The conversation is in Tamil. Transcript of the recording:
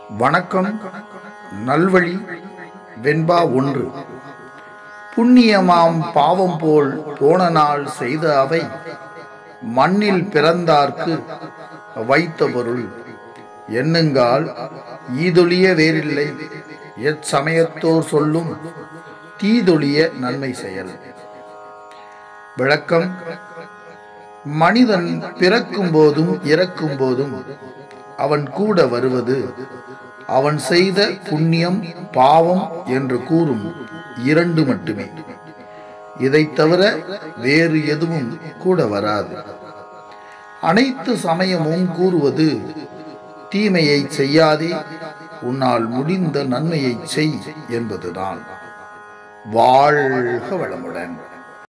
வணக்கம் நல்வழி வெண்பா ஒன்று புண்ணியமாம் பாவம் போல் போன நாள் செய்த அவை மண்ணில் பிறந்தார்க்கு வைத்த பொருள் எண்ணுங்கால் ஈதொழிய வேறில்லை எச்சமயத்தோர் சொல்லும் தீதொழிய நன்மை செயல் விளக்கம் மனிதன் பிறக்கும் போதும் இறக்கும் போதும் அவன் கூட வருவது அவன் செய்த புண்ணியம் பாவம் என்று கூறும் இரண்டு மட்டுமே இதைத் தவிர வேறு எதுவும் கூட வராது அனைத்து சமயமும் கூறுவது தீமையை செய்யாதே உன்னால் முடிந்த நன்மையை செய் என்பதுதான் வாழ்க வளமுடன்